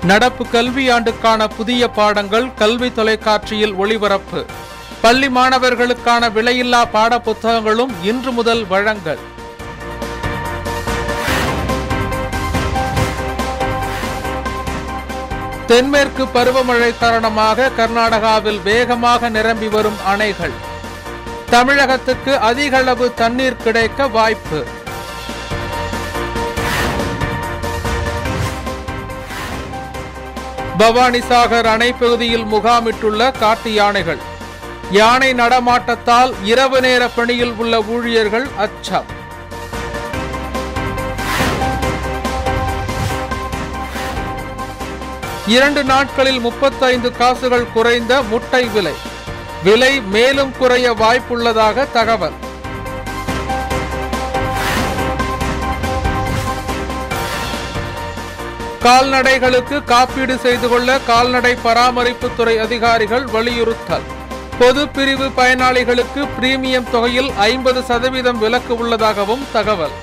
நடப்பு கல்வியாண்டுக்கான புதிய பாடங்கள் கல்வி தொலைக்காட்சியில் ஒளிபரப்பு பள்ளி மாணவர்களுக்கான விலையில்லா பாட புத்தகங்களும் இன்று முதல் வழங்கல் தென்மேற்கு பருவமழை காரணமாக கர்நாடகாவில் வேகமாக நிரம்பி வரும் அணைகள் தமிழகத்துக்கு அதிக அளவு தண்ணீர் கிடைக்க வாய்ப்பு பவானிசாகர் அணை பகுதியில் முகாமிட்டுள்ள காட்டு யானைகள் யானை நடமாட்டத்தால் இரவு நேர பணியில் உள்ள ஊழியர்கள் அச்சம் இரண்டு நாட்களில் முப்பத்தைந்து காசுகள் குறைந்த முட்டை விலை விலை மேலும் குறைய வாய்ப்புள்ளதாக தகவல் கால்நடைகளுக்கு காப்பீடு செய்து கொள்ள கால்நடை பராமரிப்புத்துறை அதிகாரிகள் வலியுறுத்தல் பொது பிரிவு பயனாளிகளுக்கு பிரீமியம் தொகையில் ஐம்பது சதவீதம் விலக்கு உள்ளதாகவும் தகவல்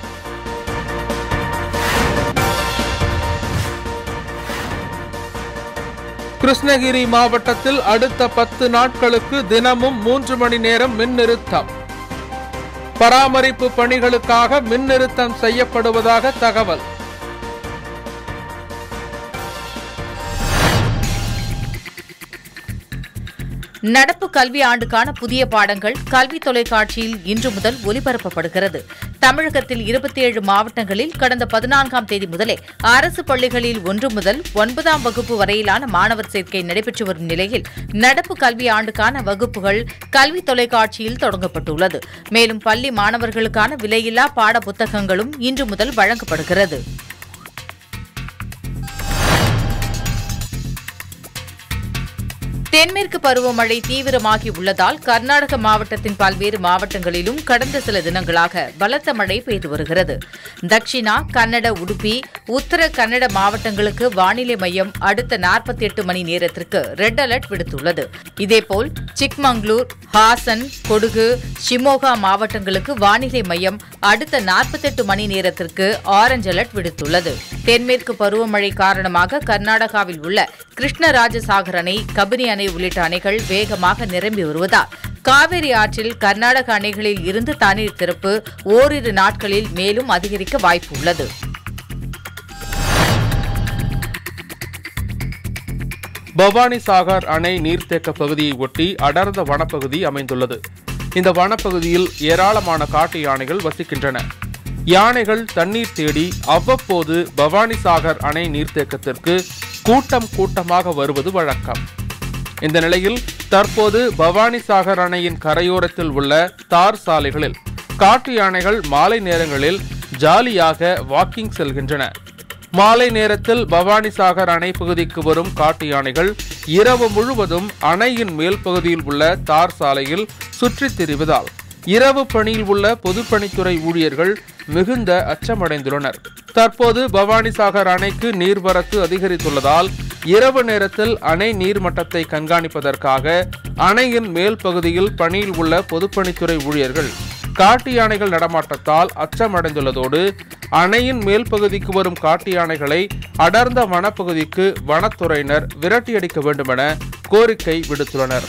கிருஷ்ணகிரி மாவட்டத்தில் அடுத்த பத்து நாட்களுக்கு தினமும் மூன்று மணி நேரம் மின் நிறுத்தம் பராமரிப்பு பணிகளுக்காக மின் நிறுத்தம் செய்யப்படுவதாக தகவல் நடப்பு கல்வி ஆண்டுக்கான புதிய பாடங்கள் கல்வி தொலைக்காட்சியில் இன்று முதல் ஒலிபரப்பப்படுகிறது தமிழகத்தில் இருபத்தி ஏழு மாவட்டங்களில் கடந்த பதினான்காம் தேதி முதலே அரசு பள்ளிகளில் ஒன்று முதல் ஒன்பதாம் வகுப்பு வரையிலான மாணவர் சேர்க்கை நடைபெற்று வரும் நிலையில் நடப்பு கல்வி ஆண்டுக்கான வகுப்புகள் கல்வி தொலைக்காட்சியில் தொடங்கப்பட்டுள்ளது மேலும் பள்ளி மாணவர்களுக்கான விலையில்லா பாட புத்தகங்களும் இன்று முதல் வழங்கப்படுகிறது தென்மேற்கு பருவமழை தீவிரமாகி உள்ளதால் கர்நாடக மாவட்டத்தின் பல்வேறு மாவட்டங்களிலும் கடந்த சில தினங்களாக பலத்த மழை பெய்து வருகிறது தட்சிணா கன்னட உடுப்பி உத்தர கன்னட மாவட்டங்களுக்கு வானிலை மையம் அடுத்த நாற்பத்தி எட்டு மணி நேரத்திற்கு ரெட் அலர்ட் விடுத்துள்ளது இதேபோல் சிக்மங்களூர் ஹாசன் கொடுகு ஷிமோகா மாவட்டங்களுக்கு வானிலை மையம் அடுத்த நாற்பத்தெட்டு மணி நேரத்திற்கு ஆரஞ்ச் அலர்ட் விடுத்துள்ளது தென்மேற்கு பருவமழை காரணமாக கர்நாடகாவில் உள்ள கிருஷ்ணராஜசாகர் அணை கபினி அணை உள்ளிட்ட அணைகள் வேகமாக நிரம்பி வருவதால் காவிரி ஆற்றில் கர்நாடக அணைகளில் இருந்து தண்ணீர் திறப்பு ஓரிரு நாட்களில் மேலும் அதிகரிக்க வாய்ப்பு உள்ளது பவானி சாகர் அணை நீர்த்தேக்க பகுதியை ஒட்டி அடர்ந்த வனப்பகுதி அமைந்துள்ளது இந்த வனப்பகுதியில் ஏராளமான காட்டு யானைகள் வசிக்கின்றன யானைகள் தண்ணீர் தேடி அவ்வப்போது பவானி சாகர் அணை நீர்த்தேக்கத்திற்கு கூட்டம் கூட்டமாக வருவது வழக்கம் இந்த நிலையில் தற்போது பவானி சாகர் அணையின் கரையோரத்தில் உள்ள தார் சாலைகளில் காட்டு யானைகள் மாலை நேரங்களில் ஜாலியாக வாக்கிங் செல்கின்றன மாலை நேரத்தில் பவானி சாகர் அணை பகுதிக்கு வரும் காட்டு யானைகள் இரவு முழுவதும் அணையின் மேல் பகுதியில் உள்ள தார் சாலையில் சுற்றித் திரிவதால் இரவு பணியில் உள்ள பொதுப்பணித்துறை ஊழியர்கள் மிகுந்த அச்சமடைந்துள்ளனர் தற்போது பவானிசாகர் அணைக்கு நீர்வரத்து அதிகரித்துள்ளதால் இரவு நேரத்தில் அணை நீர்மட்டத்தை கண்காணிப்பதற்காக அணையின் மேல் பகுதியில் பணியில் உள்ள பொதுப்பணித்துறை ஊழியர்கள் காட்டு யானைகள் நடமாட்டத்தால் அச்சமடைந்துள்ளதோடு அணையின் மேல் பகுதிக்கு வரும் காட்டு யானைகளை அடர்ந்த வனப்பகுதிக்கு வனத்துறையினர் விரட்டியடிக்க வேண்டுமென கோரிக்கை விடுத்துள்ளனர்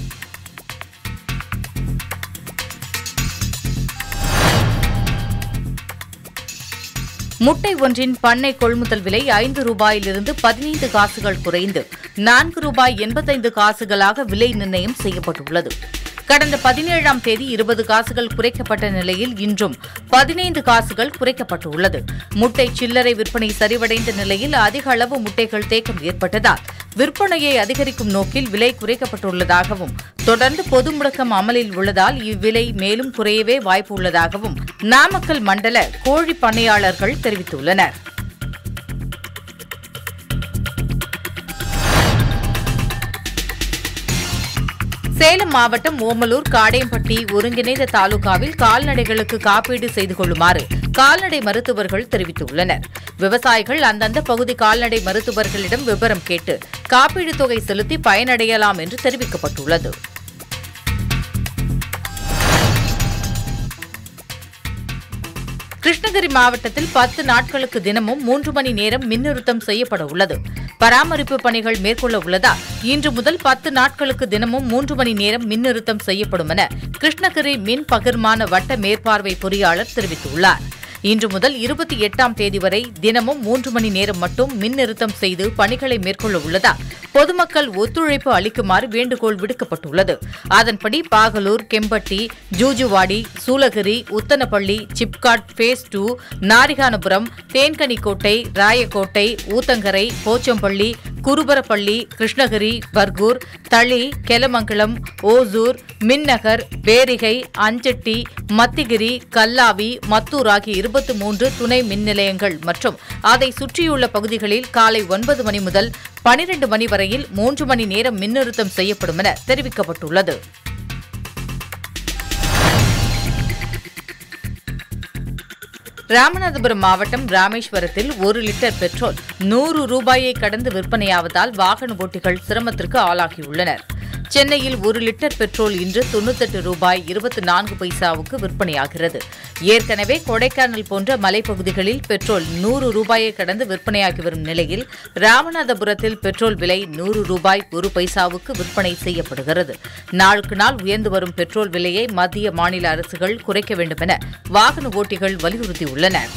முட்டை ஒன்றின் பண்ணை கொள்முதல் விலை ஐந்து ரூபாயிலிருந்து பதினைந்து காசுகள் குறைந்து நான்கு ரூபாய் எண்பத்தைந்து காசுகளாக விலை நிர்ணயம் செய்யப்பட்டுள்ளது கடந்த பதினேழாம் தேதி இருபது காசுகள் குறைக்கப்பட்ட நிலையில் இன்றும் பதினைந்து காசுகள் குறைக்கப்பட்டுள்ளது முட்டை சில்லறை விற்பனை சரிவடைந்த நிலையில் அதிக அளவு முட்டைகள் தேக்கம் ஏற்பட்டதால் விற்பனையை அதிகரிக்கும் நோக்கில் விலை குறைக்கப்பட்டுள்ளதாகவும் தொடர்ந்து பொது முடக்கம் அமலில் உள்ளதால் இவ்விலை மேலும் குறையவே வாய்ப்பு உள்ளதாகவும் நாமக்கல் மண்டல கோழி பண்ணையாளர்கள் தெரிவித்துள்ளனர் சேலம் மாவட்டம் ஓமலூர் காடையம்பட்டி ஒருங்கிணைந்த தாலுகாவில் கால்நடைகளுக்கு காப்பீடு செய்து கொள்ளுமாறு கால்நடை மருத்துவர்கள் தெரிவித்துள்ளனர் விவசாயிகள் அந்தந்த பகுதி கால்நடை மருத்துவர்களிடம் விவரம் கேட்டு காப்பீடு தொகை செலுத்தி பயனடையலாம் என்று தெரிவிக்கப்பட்டுள்ளது கிருஷ்ணகிரி மாவட்டத்தில் பத்து நாட்களுக்கு தினமும் மூன்று மணி நேரம் மின் நிறுத்தம் செய்யப்பட உள்ளது பராமரிப்பு பணிகள் மேற்கொள்ள உள்ளதால் இன்று முதல் பத்து நாட்களுக்கு தினமும் மூன்று மணி நேரம் மின் நிறுத்தம் செய்யப்படும் என கிருஷ்ணகிரி மின் பகிர்மான வட்ட மேற்பார்வை பொறியாளர் தெரிவித்துள்ளார் இன்று முதல் இருபத்தி எட்டாம் தேதி வரை தினமும் மூன்று மணி நேரம் மட்டும் மின் நிறுத்தம் செய்து பணிகளை மேற்கொள்ள உள்ளதால் பொதுமக்கள் ஒத்துழைப்பு அளிக்குமாறு வேண்டுகோள் விடுக்கப்பட்டுள்ளது அதன்படி பாகலூர் கெம்பட்டி ஜூஜுவாடி சூலகிரி உத்தனப்பள்ளி சிப்காட் ஃபேஸ் டூ நாரிகானபுரம் தேன்கனிக்கோட்டை ராயக்கோட்டை ஊத்தங்கரை போச்சம்பள்ளி குருபரப்பள்ளி கிருஷ்ணகிரி பர்கூர் தளி கெலமங்கலம் ஓசூர் மின்னகர் பேரிகை அஞ்சட்டி மத்திகிரி கல்லாவி மத்தூர் ஆகிய இருபத்தி மூன்று துணை மின் நிலையங்கள் மற்றும் அதை சுற்றியுள்ள பகுதிகளில் காலை ஒன்பது மணி முதல் பனிரெண்டு மணி வரையில் மூன்று மணி நேரம் மின் நிறுத்தம் செய்யப்படும் என தெரிவிக்கப்பட்டுள்ளது ராமநாதபுரம் மாவட்டம் ராமேஸ்வரத்தில் ஒரு லிட்டர் பெட்ரோல் நூறு ரூபாயை கடந்து விற்பனையாவதால் வாகன ஓட்டிகள் சிரமத்திற்கு ஆளாகியுள்ளனர் சென்னையில் ஒரு லிட்டர் பெட்ரோல் இன்று தொண்ணூத்தெட்டு ரூபாய் இருபத்தி நான்கு பைசாவுக்கு விற்பனையாகிறது ஏற்கனவே கொடைக்கானல் போன்ற மலைப்பகுதிகளில் பெட்ரோல் நூறு ரூபாயை கடந்து விற்பனையாகி வரும் நிலையில் ராமநாதபுரத்தில் பெட்ரோல் விலை நூறு ரூபாய் ஒரு பைசாவுக்கு விற்பனை செய்யப்படுகிறது நாளுக்கு நாள் உயர்ந்து வரும் பெட்ரோல் விலையை மத்திய மாநில அரசுகள் குறைக்க வேண்டும் என வாகன ஓட்டிகள் வலியுறுத்தியுள்ளனர்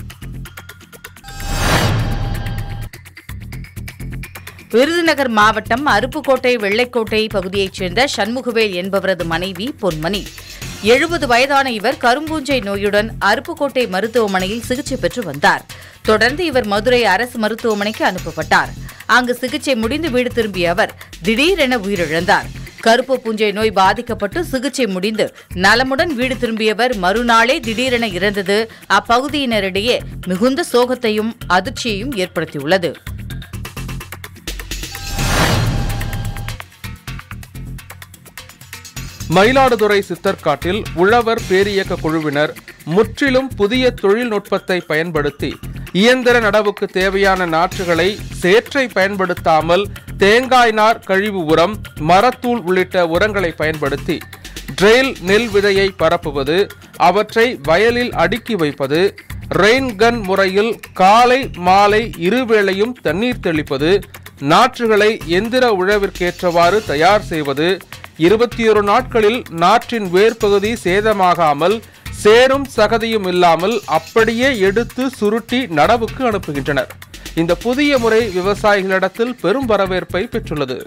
விருதுநகர் மாவட்டம் அருப்புக்கோட்டை வெள்ளைக்கோட்டை பகுதியைச் சேர்ந்த சண்முகவேல் என்பவரது மனைவி பொன்மணி எழுபது வயதான இவர் கரும்பூஞ்சை நோயுடன் அருப்புக்கோட்டை மருத்துவமனையில் சிகிச்சை பெற்று வந்தார் தொடர்ந்து இவர் மதுரை அரசு மருத்துவமனைக்கு அனுப்பப்பட்டார் அங்கு சிகிச்சை முடிந்து வீடு திரும்பிய அவர் திடீரென உயிரிழந்தார் கருப்பு பூஞ்சை நோய் பாதிக்கப்பட்டு சிகிச்சை முடிந்து நலமுடன் வீடு திரும்பியவர் மறுநாளே திடீரென இறந்தது அப்பகுதியினரிடையே மிகுந்த சோகத்தையும் அதிர்ச்சியையும் ஏற்படுத்தியுள்ளது மயிலாடுதுறை சித்தர்காட்டில் உழவர் பேரியக்க குழுவினர் முற்றிலும் புதிய தொழில்நுட்பத்தை பயன்படுத்தி இயந்திர நடவுக்கு தேவையான நாற்றுகளை சேற்றை பயன்படுத்தாமல் தேங்காய் நார் கழிவு உரம் மரத்தூள் உள்ளிட்ட உரங்களை பயன்படுத்தி ட்ரெயில் நெல் விதையை பரப்புவது அவற்றை வயலில் அடுக்கி வைப்பது ரெயின் கன் முறையில் காலை மாலை இருவேளையும் தண்ணீர் தெளிப்பது நாற்றுகளை எந்திர உழவிற்கேற்றவாறு தயார் செய்வது இருபத்தி ஒரு நாட்களில் நாற்றின் வேர்ப்பகுதி சேதமாகாமல் சேரும் சகதியும் இல்லாமல் அப்படியே எடுத்து சுருட்டி நடவுக்கு அனுப்புகின்றனர் இந்த புதிய முறை விவசாயிகளிடத்தில் பெரும் வரவேற்பை பெற்றுள்ளது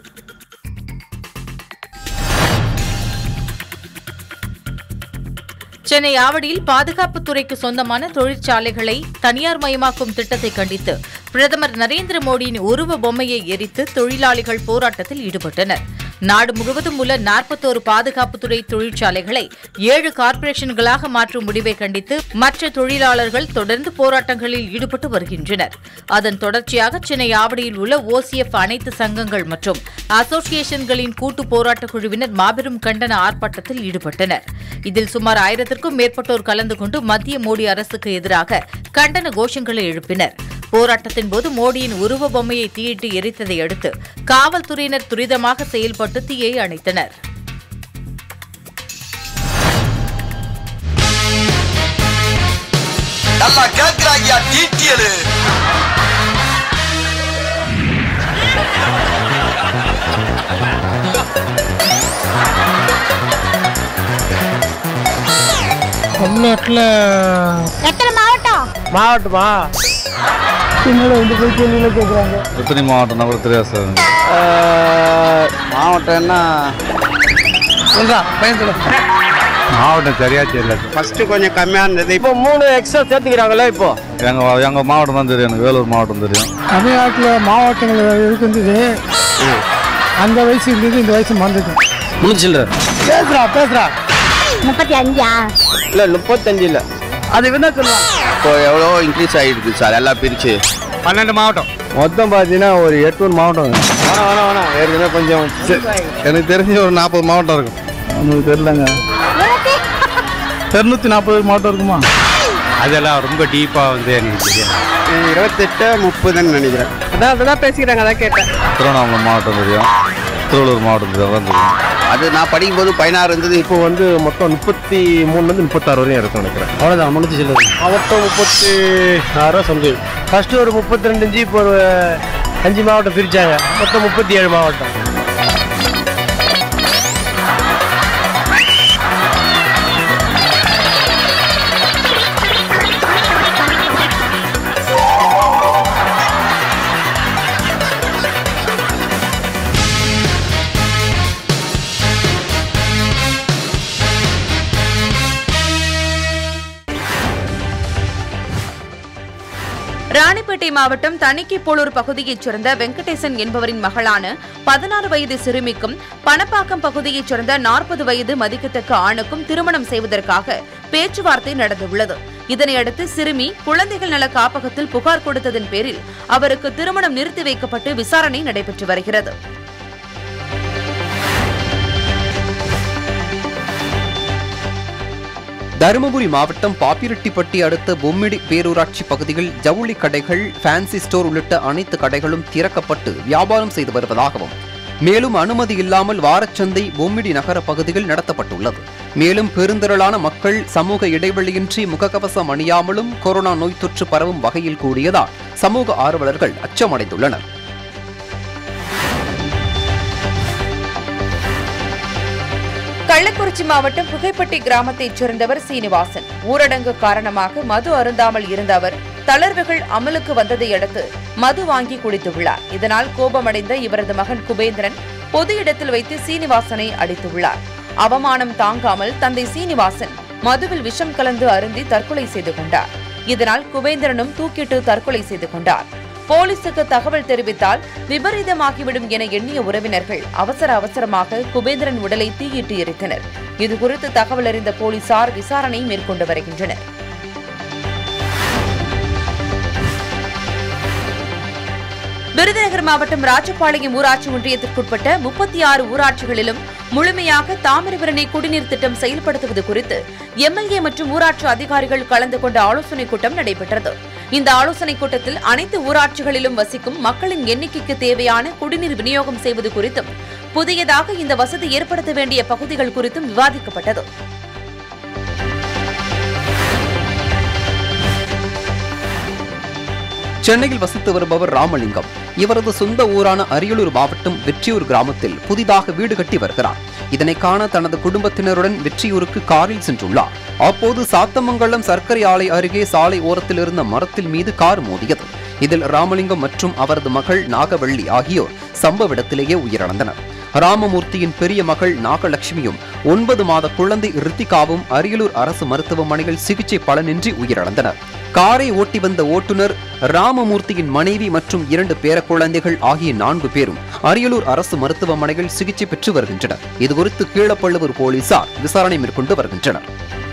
சென்னை ஆவடியில் பாதுகாப்புத் துறைக்கு சொந்தமான தொழிற்சாலைகளை தனியார் மயமாக்கும் திட்டத்தை கண்டித்து பிரதமர் நரேந்திர மோடியின் உருவ பொம்மையை எரித்து தொழிலாளிகள் போராட்டத்தில் ஈடுபட்டனர் நாடு முழுவதும் உள்ள நாற்பத்தோரு பாதுகாப்புத்துறை தொழிற்சாலைகளை ஏழு கார்ப்பரேஷன்களாக மாற்றும் முடிவை கண்டித்து மற்ற தொழிலாளர்கள் தொடர்ந்து போராட்டங்களில் ஈடுபட்டு வருகின்றனர் அதன் தொடர்ச்சியாக சென்னை ஆவடியில் உள்ள ஓசிஎஃப் அனைத்து சங்கங்கள் மற்றும் அசோசியேஷன்களின் கூட்டு போராட்டக் குழுவினர் மாபெரும் கண்டன ஆர்ப்பாட்டத்தில் ஈடுபட்டனர் இதில் சுமார் ஆயிரத்திற்கும் மேற்பட்டோர் கலந்து கொண்டு மத்திய மோடி அரசுக்கு எதிராக கண்டன கோஷங்களை எழுப்பினர் போராட்டத்தின் போது மோடியின் உருவ பொம்மையை தீயிட்டு எரித்ததை அடுத்து காவல்துறையினர் துரிதமாக செயல்பட்டு தீயை அணைத்தனர் நல்லா கேட்கிறாங்கயா டீட்டியலு தமிழ்நாட்டில் எத்தனை மாவட்டம் மாவட்டமா என்னோட வந்து போய் கேள்வியில் கேட்குறாங்க எத்தனை மாவட்டம் நகர தெரியாது சார் மாவட்டம்னா சொல்றா பையன் சொல்லு மாவட்டம் சரியா தெரியல ஃபர்ஸ்ட் கொஞ்சம் கம்மியாக இருந்தது இப்போ மூணு எக்ஸ்ட்ரா சேர்த்துக்கிறாங்களே இப்போ எங்க எங்க மாவட்டம் தான் தெரியும் எனக்கு வேலூர் மாவட்டம் தெரியும் தமிழ்நாட்டில் மாவட்டங்கள் இருக்கின்றது அந்த வயசு இருந்தது இந்த வயசு மறந்துது முடிச்சில்ல பேசுறா பேசுறா முப்பத்தி அஞ்சா இல்லை முப்பத்தஞ்சு இல்லை அது என்ன சொல்லுவாங்க இப்போ எவ்வளோ இன்க்ரீஸ் ஆகிருக்கு சார் எல்லாம் பிரித்து பன்னெண்டு மாவட்டம் மொத்தம் பார்த்தீங்கன்னா ஒரு எட்நூறு மாவட்டம் வேணாம் வேணாம் வேணாம் ஏற்கனவே கொஞ்சம் எனக்கு தெரிஞ்சு ஒரு நாற்பது மாவட்டம் இருக்கும் நமக்கு தெரியலங்க இரநூத்தி நாற்பது மாவட்டம் இருக்குமா அதெல்லாம் ரொம்ப டீப்பா வந்து எனக்கு தெரியும் இருபத்தெட்டு முப்பதுன்னு நினைக்கிறேன் அதான் அதான் பேசிக்கிறாங்க அதான் கேட்டேன் திருவண்ணாமலை மாவட்டம் தெரியும் திருவள்ளூர் மாவட்டம் தெரியும் அதான் தெரியும் அது நான் படிக்கும்போது பதினாறு இருந்தது இப்போ இப்போ வந்து மொத்தம் முப்பத்தி மூணுலேருந்து முப்பத்தாறு வரையும் இருக்கும் நினைக்கிறேன் அவ்வளோதான் முடிஞ்சு சொல்லுது மொத்தம் முப்பத்தி ஆறு சம்திங் ஃபர்ஸ்ட் ஒரு முப்பத்தி ரெண்டு இன்ச்சு இப்போ ஒரு அஞ்சு மாவட்டம் பிரிச்சாங்க மொத்தம் முப்பத்தி ஏழு மாவட்டம் ராணிப்பேட்டை மாவட்டம் தணிக்கைப்போலூர் பகுதியைச் சேர்ந்த வெங்கடேசன் என்பவரின் மகளான பதினாறு வயது சிறுமிக்கும் பணப்பாக்கம் பகுதியைச் சேர்ந்த நாற்பது வயது மதிக்கத்தக்க ஆணுக்கும் திருமணம் செய்வதற்காக பேச்சுவார்த்தை நடந்துள்ளது இதனையடுத்து சிறுமி குழந்தைகள் நல காப்பகத்தில் புகார் கொடுத்ததன் பேரில் அவருக்கு திருமணம் நிறுத்தி வைக்கப்பட்டு விசாரணை நடைபெற்று வருகிறது தருமபுரி மாவட்டம் பாப்பிரெட்டிப்பட்டி அடுத்த பொம்மிடி பேரூராட்சி பகுதியில் ஜவுளி கடைகள் ஃபேன்சி ஸ்டோர் உள்ளிட்ட அனைத்து கடைகளும் திறக்கப்பட்டு வியாபாரம் செய்து வருவதாகவும் மேலும் அனுமதி இல்லாமல் வாரச்சந்தை பொம்மிடி நகர பகுதியில் நடத்தப்பட்டுள்ளது மேலும் பெருந்திரளான மக்கள் சமூக இடைவெளியின்றி முகக்கவசம் அணியாமலும் கொரோனா நோய் தொற்று பரவும் வகையில் கூடியதால் சமூக ஆர்வலர்கள் அச்சமடைந்துள்ளனர் கள்ளக்குறிச்சி மாவட்டம் புகைப்பட்டி கிராமத்தைச் சேர்ந்தவர் சீனிவாசன் ஊரடங்கு காரணமாக மது அருந்தாமல் இருந்த அவர் தளர்வுகள் அமலுக்கு வந்ததை அடுத்து மது வாங்கி குடித்துள்ளார் இதனால் கோபமடைந்த இவரது மகன் குபேந்திரன் பொது இடத்தில் வைத்து சீனிவாசனை அடித்துள்ளார் அவமானம் தாங்காமல் தந்தை சீனிவாசன் மதுவில் விஷம் கலந்து அருந்தி தற்கொலை செய்து கொண்டார் இதனால் குபேந்திரனும் தூக்கிட்டு தற்கொலை செய்து கொண்டார் போலீசுக்கு தகவல் தெரிவித்தால் விபரீதமாகிவிடும் என எண்ணிய உறவினர்கள் அவசர அவசரமாக குபேந்திரன் உடலை தீயிட்டு எரித்தனர் இதுகுறித்து தகவல் அறிந்த போலீசார் விசாரணை மேற்கொண்டு வருகின்றனர் விருதுநகர் மாவட்டம் ராஜபாளையம் ஊராட்சி ஒன்றியத்திற்குட்பட்ட முப்பத்தி ஆறு ஊராட்சிகளிலும் முழுமையாக தாமிரபரணி குடிநீர் திட்டம் செயல்படுத்துவது குறித்து எம்எல்ஏ மற்றும் ஊராட்சி அதிகாரிகள் கலந்து கொண்ட ஆலோசனைக் கூட்டம் நடைபெற்றது இந்த ஆலோசனைக் கூட்டத்தில் அனைத்து ஊராட்சிகளிலும் வசிக்கும் மக்களின் எண்ணிக்கைக்கு தேவையான குடிநீர் விநியோகம் செய்வது குறித்தும் புதியதாக இந்த வசதி ஏற்படுத்த வேண்டிய பகுதிகள் குறித்தும் விவாதிக்கப்பட்டது சென்னையில் வசித்து வருபவர் ராமலிங்கம் இவரது சொந்த ஊரான அரியலூர் மாவட்டம் வெற்றியூர் கிராமத்தில் புதிதாக வீடு கட்டி வருகிறார் இதனை காண தனது குடும்பத்தினருடன் வெற்றியூருக்கு காரில் சென்றுள்ளார் அப்போது சாத்தமங்கலம் சர்க்கரை ஆலை அருகே சாலை ஓரத்தில் இருந்த மரத்தில் மீது கார் மோதியது இதில் ராமலிங்கம் மற்றும் அவரது மகள் நாகவள்ளி ஆகியோர் சம்பவ இடத்திலேயே உயிரிழந்தனர் ராமமூர்த்தியின் பெரிய மகள் நாகலட்சுமியும் ஒன்பது மாத குழந்தை ரித்திகாவும் அரியலூர் அரசு மருத்துவமனையில் சிகிச்சை பலனின்றி உயிரிழந்தனர் காரை ஓட்டி வந்த ஓட்டுநர் ராமமூர்த்தியின் மனைவி மற்றும் இரண்டு பேர குழந்தைகள் ஆகிய நான்கு பேரும் அரியலூர் அரசு மருத்துவமனையில் சிகிச்சை பெற்று வருகின்றனர் இதுகுறித்து கீழப்பள்ளுவூர் போலீசார் விசாரணை மேற்கொண்டு வருகின்றனர்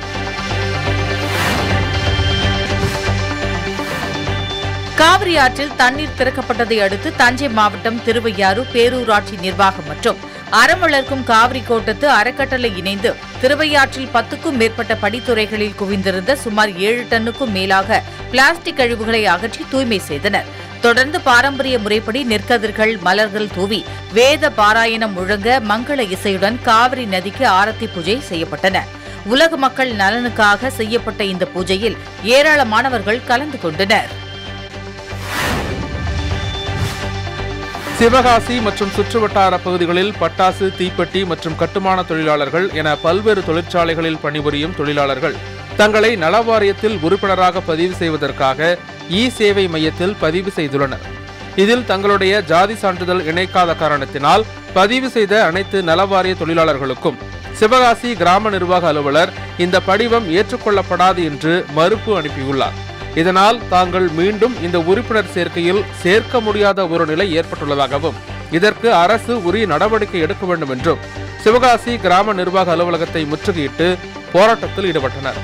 காவிரி ஆற்றில் தண்ணீர் திறக்கப்பட்டதை அடுத்து தஞ்சை மாவட்டம் திருவையாறு பேரூராட்சி நிர்வாகம் மற்றும் அறமலர்க்கும் காவிரி கோட்டத்து அறக்கட்டளை இணைந்து திருவையாற்றில் பத்துக்கும் மேற்பட்ட படித்துறைகளில் குவிந்திருந்த சுமார் ஏழு டன்னுக்கும் மேலாக பிளாஸ்டிக் கழிவுகளை அகற்றி தூய்மை செய்தனர் தொடர்ந்து பாரம்பரிய முறைப்படி நெற்கதிர்கள் மலர்கள் தூவி வேத பாராயணம் முழங்க மங்கள இசையுடன் காவிரி நதிக்கு ஆரத்தி பூஜை செய்யப்பட்டன உலக மக்கள் நலனுக்காக செய்யப்பட்ட இந்த பூஜையில் ஏராளமானவர்கள் கலந்து கொண்டனர் சிவகாசி மற்றும் சுற்றுவட்டார பகுதிகளில் பட்டாசு தீப்பெட்டி மற்றும் கட்டுமான தொழிலாளர்கள் என பல்வேறு தொழிற்சாலைகளில் பணிபுரியும் தொழிலாளர்கள் தங்களை நலவாரியத்தில் உறுப்பினராக பதிவு செய்வதற்காக இ சேவை மையத்தில் பதிவு செய்துள்ளனர் இதில் தங்களுடைய ஜாதி சான்றிதழ் இணைக்காத காரணத்தினால் பதிவு செய்த அனைத்து நலவாரிய தொழிலாளர்களுக்கும் சிவகாசி கிராம நிர்வாக அலுவலர் இந்த படிவம் ஏற்றுக்கொள்ளப்படாது என்று மறுப்பு அனுப்பியுள்ளார் இதனால் தாங்கள் மீண்டும் இந்த உறுப்பினர் சேர்க்கையில் சேர்க்க முடியாத ஒரு நிலை ஏற்பட்டுள்ளதாகவும் இதற்கு அரசு உரிய நடவடிக்கை எடுக்க வேண்டும் என்றும் சிவகாசி கிராம நிர்வாக அலுவலகத்தை முற்றுகையிட்டு போராட்டத்தில் ஈடுபட்டனர்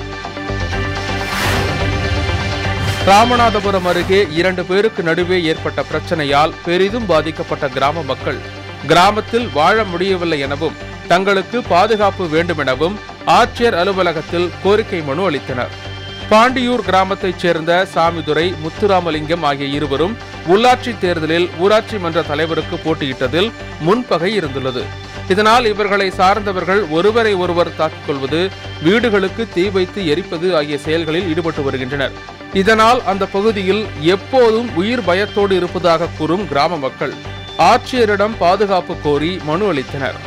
ராமநாதபுரம் அருகே இரண்டு பேருக்கு நடுவே ஏற்பட்ட பிரச்சனையால் பெரிதும் பாதிக்கப்பட்ட கிராம மக்கள் கிராமத்தில் வாழ முடியவில்லை எனவும் தங்களுக்கு பாதுகாப்பு வேண்டும் எனவும் ஆட்சியர் அலுவலகத்தில் கோரிக்கை மனு அளித்தனர் பாண்டியூர் கிராமத்தைச் சேர்ந்த சாமிதுரை முத்துராமலிங்கம் ஆகிய இருவரும் உள்ளாட்சி தேர்தலில் ஊராட்சி மன்ற தலைவருக்கு போட்டியிட்டதில் முன்பகை இருந்துள்ளது இதனால் இவர்களை சார்ந்தவர்கள் ஒருவரை ஒருவர் தாக்கிக் கொள்வது வீடுகளுக்கு தீ வைத்து எரிப்பது ஆகிய செயல்களில் ஈடுபட்டு வருகின்றனர் இதனால் அந்த பகுதியில் எப்போதும் உயிர் பயத்தோடு இருப்பதாக கூறும் கிராம மக்கள் ஆட்சியரிடம் பாதுகாப்பு கோரி மனு அளித்தனர்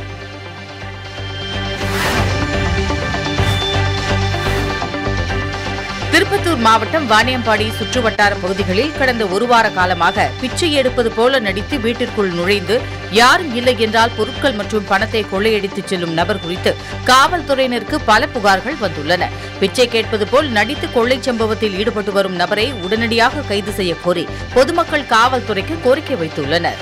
திருப்பத்தூர் மாவட்டம் வாணியம்பாடி சுற்றுவட்டார பகுதிகளில் கடந்த ஒரு வார காலமாக பிச்சை எடுப்பது போல நடித்து வீட்டிற்குள் நுழைந்து யாரும் இல்லை என்றால் பொருட்கள் மற்றும் பணத்தை கொள்ளையடித்துச் செல்லும் நபர் குறித்து காவல்துறையினருக்கு பல புகார்கள் வந்துள்ளன பிச்சை கேட்பது போல் நடித்து கொள்ளைச் சம்பவத்தில் ஈடுபட்டு வரும் நபரை உடனடியாக கைது செய்ய கோரி பொதுமக்கள் காவல்துறைக்கு கோரிக்கை வைத்துள்ளனர்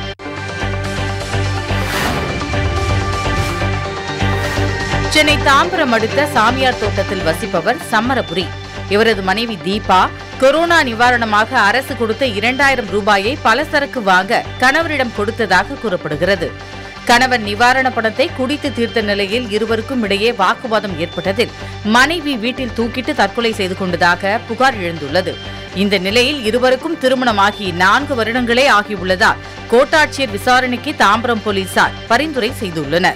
சென்னை தாம்பரம் அடுத்த சாமியார் தோட்டத்தில் வசிப்பவர் சம்மரபுரி இவரது மனைவி தீபா கொரோனா நிவாரணமாக அரசு கொடுத்த இரண்டாயிரம் ரூபாயை பலசரக்கு வாங்க கணவரிடம் கொடுத்ததாக கூறப்படுகிறது கணவன் நிவாரண பணத்தை குடித்து தீர்த்த நிலையில் இருவருக்கும் இடையே வாக்குவாதம் ஏற்பட்டதில் மனைவி வீட்டில் தூக்கிட்டு தற்கொலை செய்து கொண்டதாக புகார் எழுந்துள்ளது இந்த நிலையில் இருவருக்கும் திருமணமாகி நான்கு வருடங்களே ஆகியுள்ளதால் கோட்டாட்சியர் விசாரணைக்கு தாம்பரம் போலீசார் பரிந்துரை செய்துள்ளனர்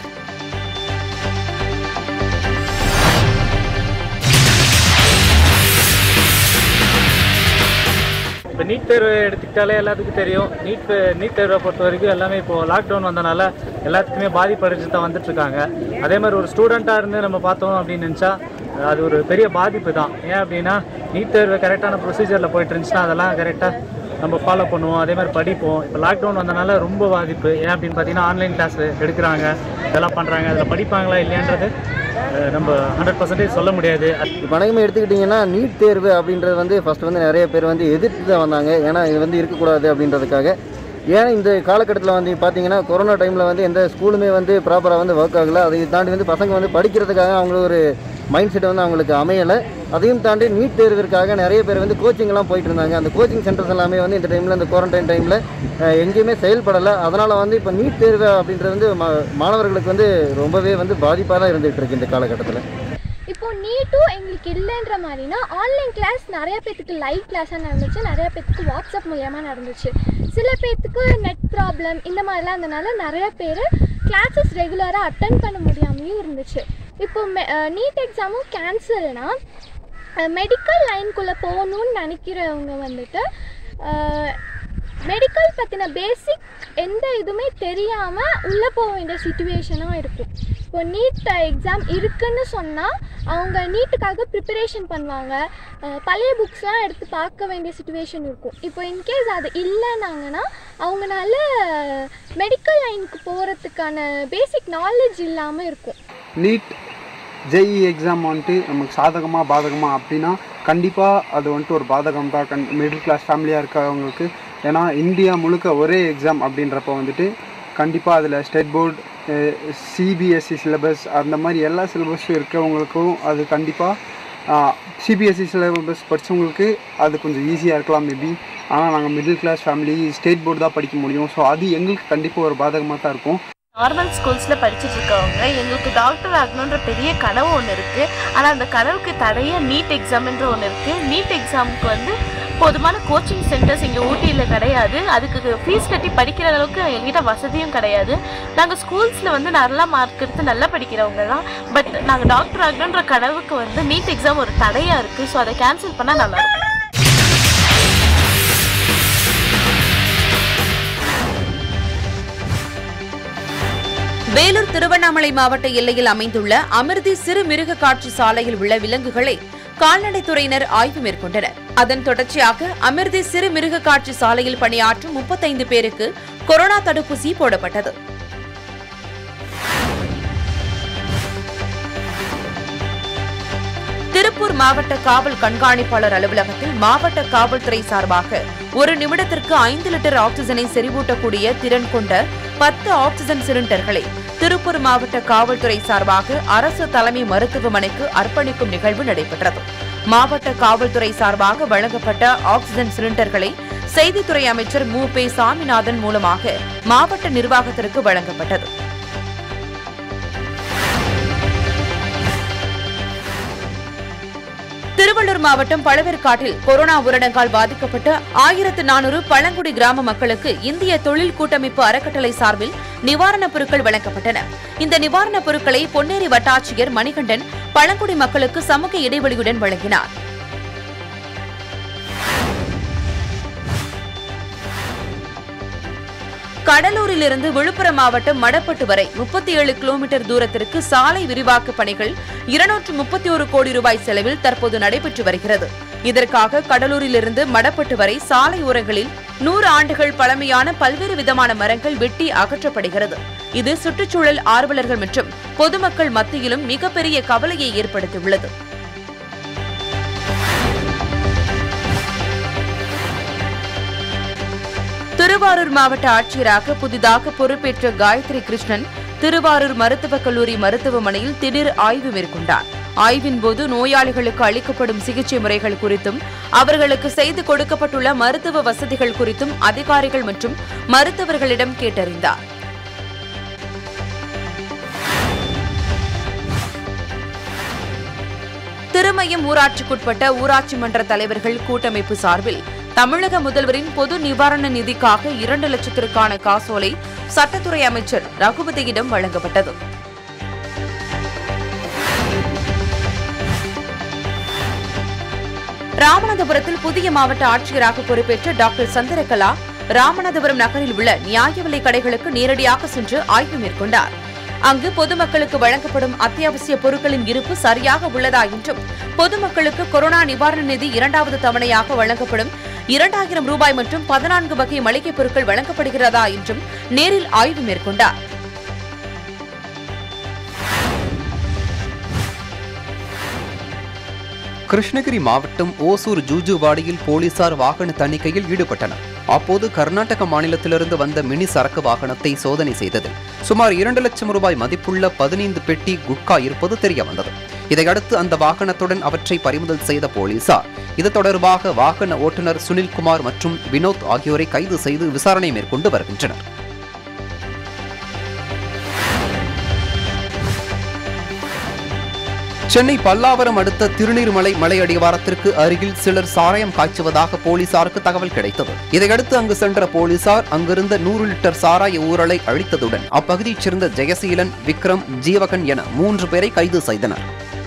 இப்போ நீட் தேர்வு எடுத்துக்கிட்டாலே எல்லாத்துக்கும் தெரியும் நீட் நீட் தேர்வை பொறுத்த வரைக்கும் எல்லாமே இப்போ லாக்டவுன் வந்தனால எல்லாத்துக்குமே பாதிப்படைஞ்சு தான் வந்துட்டு இருக்காங்க அதே மாதிரி ஒரு ஸ்டூடெண்ட்டாக இருந்து நம்ம பார்த்தோம் அப்படின்னு நினச்சா அது ஒரு பெரிய பாதிப்பு தான் ஏன் அப்படின்னா நீட் தேர்வு கரெக்டான ப்ரொசீஜரில் போயிட்டு இருந்துச்சுன்னா அதெல்லாம் கரெக்டாக நம்ம ஃபாலோ பண்ணுவோம் அதே மாதிரி படிப்போம் இப்போ லாக்டவுன் வந்தனால ரொம்ப பாதிப்பு ஏன் அப்படின்னு பார்த்தீங்கன்னா ஆன்லைன் கிளாஸ் எடுக்கிறாங்க இதெல்லாம் பண்ணுறாங்க அதில் படிப்பாங்களா இல்லையான்றது அஹ், நம்ம ஹண்ட்ரட் பர்சன்டேஜ் சொல்ல முடியாது இப்போ வணக்கமாக எடுத்துக்கிட்டிங்கன்னா நீட் தேர்வு அப்படின்றது வந்து ஃபர்ஸ்ட் வந்து நிறைய பேர் வந்து எதிர்த்து தான் வந்தாங்க ஏன்னா இது வந்து இருக்கக்கூடாது அப்படின்றதுக்காக ஏன்னா இந்த காலகட்டத்தில் வந்து பார்த்தீங்கன்னா கொரோனா டைமில் வந்து எந்த ஸ்கூலுமே வந்து ப்ராப்பராக வந்து ஒர்க் ஆகலை அதை தாண்டி வந்து பசங்க வந்து படிக்கிறதுக்காக அவங்களுக்கு ஒரு மைண்ட் செட் வந்து அவங்களுக்கு அமையலை அதையும் தாண்டி நீட் தேர்விற்காக நிறைய பேர் வந்து கோச்சிங்லாம் போயிட்டு இருந்தாங்க அந்த கோச்சிங் சென்டர்ஸ் எல்லாமே வந்து இந்த டைமில் இந்த குவாரண்டைன் டைமில் எங்கேயுமே செயல்படலை அதனால் வந்து இப்போ நீட் தேர்வு அப்படின்றது வந்து மா- மாணவர்களுக்கு வந்து ரொம்பவே வந்து பாதிப்பாக தான் இருந்துகிட்டு இருக்கு இந்த காலகட்டத்தில் இப்போ நீட்டும் எங்களுக்கு இல்லைன்ற மாதிரினா ஆன்லைன் கிளாஸ் நிறைய பேத்துக்கு லைவ் கிளாஸாக நடந்துச்சு நிறைய பேத்துக்கு வாட்ஸ்அப் மூலியமாக நடந்துச்சு சில பேத்துக்கு நெட் ப்ராப்ளம் இந்த மாதிரிலாம் இருந்தனால நிறைய பேர் கிளாஸஸ் ரெகுலராக அட்டன் பண்ண முடியாமையும் இருந்துச்சு இப்போ நீட் எக்ஸாமும் கேன்சல்னா மெடிக்கல் லைனுக்குள்ளே போகணுன்னு நினைக்கிறவங்க வந்துட்டு மெடிக்கல் பற்றின பேசிக் எந்த இதுவுமே தெரியாமல் உள்ளே போக வேண்டிய சுச்சுவேஷனாக இருக்கும் இப்போ நீட் எக்ஸாம் இருக்குன்னு சொன்னால் அவங்க நீட்டுக்காக ப்ரிப்பரேஷன் பண்ணுவாங்க அஹ் பழைய புக்ஸ்லாம் எடுத்து பார்க்க வேண்டிய சுச்சுவேஷன் இருக்கும் இப்போ இன்கேஸ் அது இல்லைனாங்கன்னா அவங்கனால மெடிக்கல் லைனுக்கு போகிறதுக்கான பேசிக் நாலேஜ் இல்லாமல் இருக்கும் நீட் ஜேஇ எக்ஸாம் வந்துட்டு நமக்கு சாதகமாக பாதகமாக அப்படின்னா கண்டிப்பாக அது வந்துட்டு ஒரு பாதகம் தான் கண் மிடில் கிளாஸ் ஃபேமிலியாக இருக்கிறவங்களுக்கு ஏன்னா இந்தியா முழுக்க ஒரே எக்ஸாம் அப்படின்றப்ப வந்துட்டு கண்டிப்பாக அதில் ஸ்டேட் போர்டு சிபிஎஸ்சி சிலபஸ் அந்த மாதிரி எல்லா சிலபஸும் இருக்கிறவங்களுக்கும் அது கண்டிப்பாக சிபிஎஸ்சி சிலபஸ் படித்தவங்களுக்கு அது கொஞ்சம் ஈஸியாக இருக்கலாம் மேபி ஆனால் நாங்கள் middle class family state board தான் படிக்க முடியும் ஸோ அது எங்களுக்கு கண்டிப்பாக ஒரு பாதகமாக தான் இருக்கும் நார்மல் ஸ்கூல்ஸில் படிச்சுட்டு இருக்கவங்க எங்களுக்கு டாக்டர் ஆகணுன்ற பெரிய கனவு ஒன்று இருக்குது ஆனால் அந்த கனவுக்கு தடைய நீட் எக்ஸாம்ன்ற ஒன்று இருக்குது நீட் எக்ஸாமுக்கு வந்து போதுமான கோச்சிங் சென்டர்ஸ் இங்கே ஊட்டியில் கிடையாது அதுக்கு ஃபீஸ் கட்டி படிக்கிற அளவுக்கு எங்ககிட்ட வசதியும் கிடையாது நாங்கள் ஸ்கூல்ஸில் வந்து நல்லா மார்க் எடுத்து நல்லா படிக்கிறவங்க தான் பட் நாங்கள் டாக்டர் ஆகணுன்ற கனவுக்கு வந்து நீட் எக்ஸாம் ஒரு தடையாக இருக்குது ஸோ அதை கேன்சல் பண்ணால் நல்லாயிருக்கும் வேலூர் திருவண்ணாமலை மாவட்ட எல்லையில் அமைந்துள்ள அமிர்தி சிறு மிருக காட்சி சாலையில் உள்ள விலங்குகளை கால்நடைத்துறையினர் ஆய்வு மேற்கொண்டனர் அதன் தொடர்ச்சியாக அமிர்தி சிறு மிருக காட்சி சாலையில் பணியாற்றும் முப்பத்தைந்து பேருக்கு கொரோனா தடுப்பூசி போடப்பட்டது திருப்பூர் மாவட்ட காவல் கண்காணிப்பாளர் அலுவலகத்தில் மாவட்ட காவல்துறை சார்பாக ஒரு நிமிடத்திற்கு ஐந்து லிட்டர் ஆக்சிஜனை செறிவூட்டக்கூடிய திறன் கொண்ட பத்து ஆக்சிஜன் சிலிண்டர்களை திருப்பூர் மாவட்ட காவல்துறை சார்பாக அரசு தலைமை மருத்துவமனைக்கு அர்ப்பணிக்கும் நிகழ்வு நடைபெற்றது மாவட்ட காவல்துறை சார்பாக வழங்கப்பட்ட ஆக்சிஜன் சிலிண்டர்களை செய்தித்துறை அமைச்சர் மு பே சாமிநாதன் மூலமாக மாவட்ட நிர்வாகத்திற்கு வழங்கப்பட்டது திருவள்ளூர் மாவட்டம் பழவேற்காட்டில் கொரோனா ஊரடங்கால் பாதிக்கப்பட்ட ஆயிரத்து நானூறு பழங்குடி கிராம மக்களுக்கு இந்திய தொழில் கூட்டமைப்பு அறக்கட்டளை சார்பில் நிவாரணப் பொருட்கள் வழங்கப்பட்டன இந்த நிவாரணப் பொருட்களை பொன்னேரி வட்டாட்சியர் மணிகண்டன் பழங்குடி மக்களுக்கு சமூக இடைவெளியுடன் வழங்கினார் கடலூரிலிருந்து விழுப்புரம் மாவட்டம் மடப்பட்டு வரை முப்பத்தி ஏழு கிலோமீட்டர் தூரத்திற்கு சாலை விரிவாக்க பணிகள் இருநூற்று முப்பத்தி ஒரு கோடி ரூபாய் செலவில் தற்போது நடைபெற்று வருகிறது இதற்காக கடலூரிலிருந்து மடப்பட்டு வரை சாலை ஓரங்களில் நூறு ஆண்டுகள் பழமையான பல்வேறு விதமான மரங்கள் வெட்டி அகற்றப்படுகிறது இது சுற்றுச்சூழல் ஆர்வலர்கள் மற்றும் பொதுமக்கள் மத்தியிலும் மிகப்பெரிய கவலையை ஏற்படுத்தியுள்ளது திருவாரூர் மாவட்ட ஆட்சியராக புதிதாக பொறுப்பேற்ற காயத்ரி கிருஷ்ணன் திருவாரூர் மருத்துவக் கல்லூரி மருத்துவமனையில் திடீர் ஆய்வு மேற்கொண்டார் ஆய்வின் போது நோயாளிகளுக்கு அளிக்கப்படும் சிகிச்சை முறைகள் குறித்தும் அவர்களுக்கு செய்து கொடுக்கப்பட்டுள்ள மருத்துவ வசதிகள் குறித்தும் அதிகாரிகள் மற்றும் மருத்துவர்களிடம் கேட்டறிந்தார் திருமயம் ஊராட்சிக்குட்பட்ட ஊராட்சி மன்ற தலைவர்கள் கூட்டமைப்பு சார்பில் தமிழக முதல்வரின் பொது நிவாரண நிதிக்காக இரண்டு லட்சத்திற்கான காசோலை சட்டத்துறை அமைச்சர் ரகுபதியிடம் வழங்கப்பட்டது ராமநாதபுரத்தில் புதிய மாவட்ட ஆட்சியராக பொறுப்பேற்ற டாக்டர் சந்திரகலா ராமநாதபுரம் நகரில் உள்ள நியாய விலை கடைகளுக்கு நேரடியாக சென்று ஆய்வு மேற்கொண்டார் அங்கு பொதுமக்களுக்கு வழங்கப்படும் அத்தியாவசிய பொருட்களின் இருப்பு சரியாக உள்ளதா என்றும் பொதுமக்களுக்கு கொரோனா நிவாரண நிதி இரண்டாவது தவணையாக வழங்கப்படும் இரண்டாயிரம் ரூபாய் மற்றும் பதினான்கு வகை மளிகைப் பொருட்கள் வழங்கப்படுகிறதா என்றும் நேரில் ஆய்வு மேற்கொண்டார் கிருஷ்ணகிரி மாவட்டம் ஓசூர் ஜூஜுவாடியில் போலீசார் வாகன தணிக்கையில் ஈடுபட்டனர் அப்போது கர்நாடக மாநிலத்திலிருந்து வந்த மினி சரக்கு வாகனத்தை சோதனை செய்ததில் சுமார் இரண்டு லட்சம் ரூபாய் மதிப்புள்ள பதினைந்து பெட்டி குட்கா இருப்பது தெரிய வந்தது இதையடுத்து அந்த வாகனத்துடன் அவற்றை பறிமுதல் செய்த போலீசார் இது தொடர்பாக வாகன ஓட்டுநர் சுனில்குமார் மற்றும் வினோத் ஆகியோரை கைது செய்து விசாரணை மேற்கொண்டு வருகின்றனர் சென்னை பல்லாவரம் அடுத்த திருநீர்மலை மலை அடிவாரத்திற்கு அருகில் சிலர் சாராயம் காய்ச்சுவதாக போலீசாருக்கு தகவல் கிடைத்தது இதையடுத்து அங்கு சென்ற போலீசார் அங்கிருந்த நூறு லிட்டர் சாராய ஊரலை அழித்ததுடன் அப்பகுதியைச் சேர்ந்த ஜெயசீலன் விக்ரம் ஜீவகன் என மூன்று பேரை கைது செய்தனர்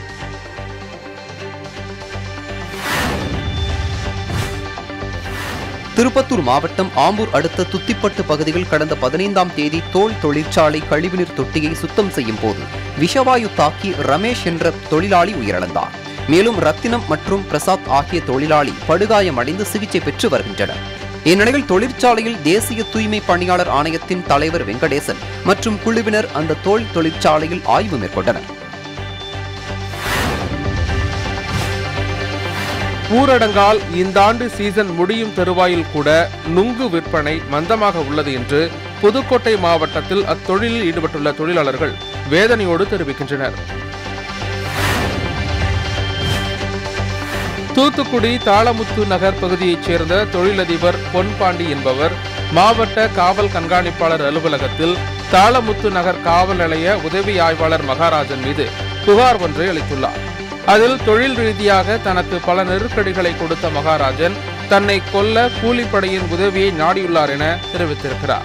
திருப்பத்தூர் மாவட்டம் ஆம்பூர் அடுத்த துத்திப்பட்டு பகுதியில் கடந்த பதினைந்தாம் தேதி தோல் தொழிற்சாலை கழிவுநீர் தொட்டியை சுத்தம் செய்யும் போது விஷவாயு தாக்கி ரமேஷ் என்ற தொழிலாளி உயிரிழந்தார் மேலும் ரத்தினம் மற்றும் பிரசாத் ஆகிய தொழிலாளி படுகாயமடைந்து சிகிச்சை பெற்று வருகின்றனர் இந்நிலையில் தொழிற்சாலையில் தேசிய தூய்மை பணியாளர் ஆணையத்தின் தலைவர் வெங்கடேசன் மற்றும் குழுவினர் அந்த தோல் தொழிற்சாலையில் ஆய்வு மேற்கொண்டனர் ஊரடங்கால் இந்த ஆண்டு சீசன் முடியும் தருவாயில் கூட நுங்கு விற்பனை மந்தமாக உள்ளது என்று புதுக்கோட்டை மாவட்டத்தில் அத்தொழிலில் ஈடுபட்டுள்ள தொழிலாளர்கள் வேதனையோடு தெரிவிக்கின்றனர் தூத்துக்குடி தாளமுத்து நகர் பகுதியைச் சேர்ந்த தொழிலதிபர் பொன்பாண்டி என்பவர் மாவட்ட காவல் கண்காணிப்பாளர் அலுவலகத்தில் தாளமுத்து நகர் காவல் நிலைய உதவி ஆய்வாளர் மகாராஜன் மீது புகார் ஒன்றை அளித்துள்ளார் அதில் தொழில் ரீதியாக தனக்கு பல நெருக்கடிகளை கொடுத்த மகாராஜன் தன்னை கொல்ல கூலிப்படையின் உதவியை நாடியுள்ளார் என தெரிவித்திருக்கிறார்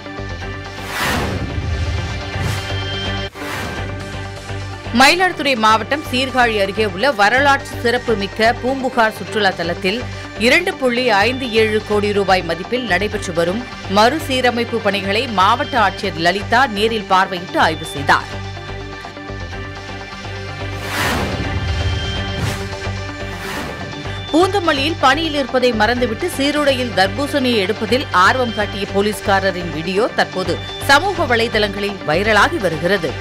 மயிலாடுதுறை மாவட்டம் சீர்காழி அருகே உள்ள வரலாற்று சிறப்புமிக்க பூம்புகார் சுற்றுலா தலத்தில் இரண்டு புள்ளி ஐந்து ஏழு கோடி ரூபாய் மதிப்பில் நடைபெற்று வரும் மறுசீரமைப்பு பணிகளை மாவட்ட ஆட்சியர் லலிதா நேரில் பார்வையிட்டு ஆய்வு செய்தார் பூந்தமல்லியில் பணியில் இருப்பதை மறந்துவிட்டு சீருடையில் தர்பூசணியை எடுப்பதில் ஆர்வம் காட்டிய போலீஸ்காரரின் வீடியோ தற்போது சமூக வலைதளங்களில் வைரலாகி வருகிறது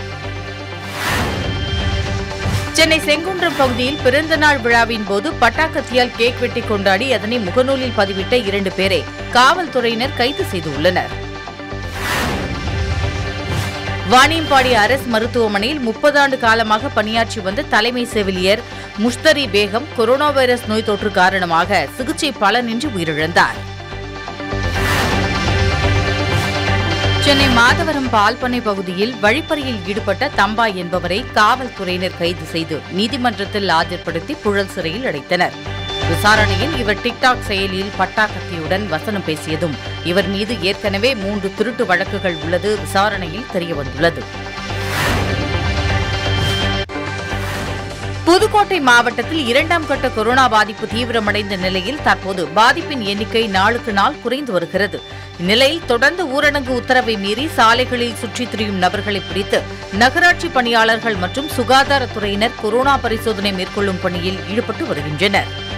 சென்னை செங்குன்றம் பகுதியில் பிறந்த நாள் விழாவின் போது பட்டாக்கத்தியால் கேக் வெட்டி கொண்டாடி அதனை முகநூலில் பதிவிட்ட இரண்டு பேரை காவல்துறையினர் கைது செய்துள்ளனர் வாணியம்பாடி அரசு மருத்துவமனையில் முப்பது ஆண்டு காலமாக பணியாற்றி வந்த தலைமை செவிலியர் முஷ்தரி பேகம் கொரோனா வைரஸ் நோய் தொற்று காரணமாக சிகிச்சை பலனின்றி உயிரிழந்தார் சென்னை மாதவரம் பால்பண்ணை பகுதியில் வழிப்பறியில் ஈடுபட்ட தம்பா என்பவரை காவல்துறையினர் கைது செய்து நீதிமன்றத்தில் ஆஜர்படுத்தி புழல் சிறையில் அடைத்தனர் விசாரணையில் இவர் டிக்டாக் செயலியில் பட்டாக்கத்தியுடன் வசனம் பேசியதும் இவர் மீது ஏற்கனவே மூன்று திருட்டு வழக்குகள் உள்ளது விசாரணையில் தெரியவந்துள்ளது புதுக்கோட்டை மாவட்டத்தில் இரண்டாம் கட்ட கொரோனா பாதிப்பு தீவிரமடைந்த நிலையில் தற்போது பாதிப்பின் எண்ணிக்கை நாளுக்கு நாள் குறைந்து வருகிறது இந்நிலையில் தொடர்ந்து ஊரடங்கு உத்தரவை மீறி சாலைகளில் சுற்றித் திரியும் நபர்களை பிடித்து நகராட்சி பணியாளர்கள் மற்றும் சுகாதாரத்துறையினர் கொரோனா பரிசோதனை மேற்கொள்ளும் பணியில் ஈடுபட்டு வருகின்றனர்